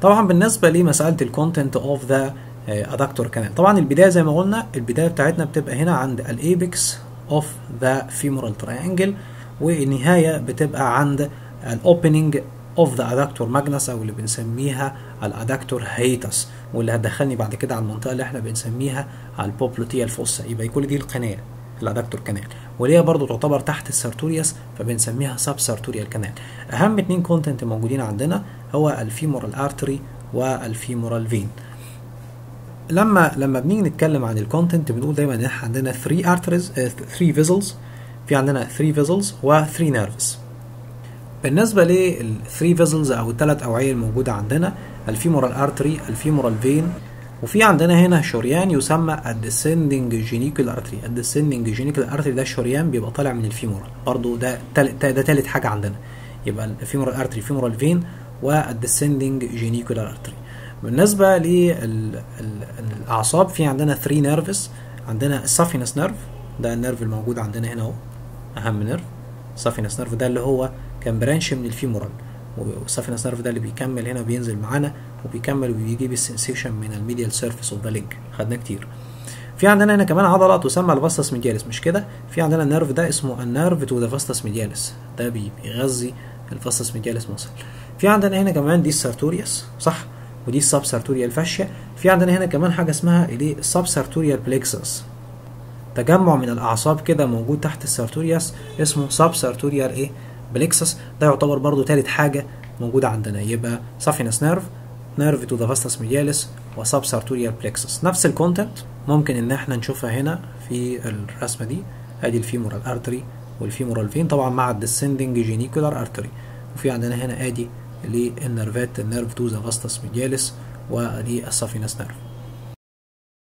طبعا بالنسبه لمساله الكونتنت اوف ذا ادكتور كانال طبعا البدايه زي ما قلنا البدايه بتاعتنا بتبقى هنا عند الايبكس اوف ذا فيمورال تراينجل والنهايه بتبقى عند الاوبننج اوف ذا ادكتور ماجنس او اللي بنسميها الادكتور هيتس واللي هتدخلني بعد كده على المنطقه اللي احنا بنسميها البوبلوتيا الفوسا يبقى كل دي القناه الادكتور كانال واللي هي برضه تعتبر تحت السارتوريوس فبنسميها سب سارتوريال كانال اهم اتنين كونتنت موجودين عندنا هو الفيمورال ارتري والفيمورال فين لما لما بنيجي نتكلم عن الكونتنت بنقول دايما ان احنا عندنا 3 ارتريز 3 فيزلز في عندنا 3 فيزلز و 3 نيرفز بالنسبة لل 3 فيزلز او الثلاث اوعية الموجودة عندنا الفيمورال ارتري الفيمورال فين وفي عندنا هنا شريان يسمى الديسندنج جينيكال ارتري الديسندنج جينيكال ارتري ده شريان بيبقى طالع من الفيمورال برضو ده تالت ده تالت حاجة عندنا يبقى الفيمورال ارتري فيمورال فين والديسندنج جينيكال ارتري بالنسبة للأعصاب في عندنا 3 نيرفز عندنا السافينس نيرف ده النيرف الموجود عندنا هنا اهو أهم نيرف السافينس نيرف ده اللي هو كان برانش من الفيمورال والسافينس نيرف ده اللي بيكمل هنا بينزل معانا وبيكمل وبيجيب السنسيشن من الميديال سيرفيس اوف ذا ليج خدناه كتير في عندنا هنا كمان عضله تسمى الفاستس ميدياليس مش كده في عندنا النيرف ده اسمه النيرف تو ذا فاستس ميدياليس ده بيغذي الفاستس ميدياليس مصل في عندنا هنا كمان دي السارتوريوس صح ودي السب سارتوريال فاشيا في عندنا هنا كمان حاجه اسمها الايه السب سارتوريال بليكسس تجمع من الاعصاب كده موجود تحت السارتوريوس اسمه سب سارتوريال ايه بليكسس ده يعتبر برضو تالت حاجه موجوده عندنا يبقى سافينس نيرف نيرف تو ذا فاستس ميدياليس وسب سارتوريال بليكسس نفس الكونتنت ممكن ان احنا نشوفها هنا في الرسمه دي ادي الفيمورال ارتري والفيمورال فين طبعا مع الديسندنج جينيكولار ارتري وفي عندنا هنا ادي للنيرفات النيرف تو ذا فاستس ميدياليس ودي السافينس نيرف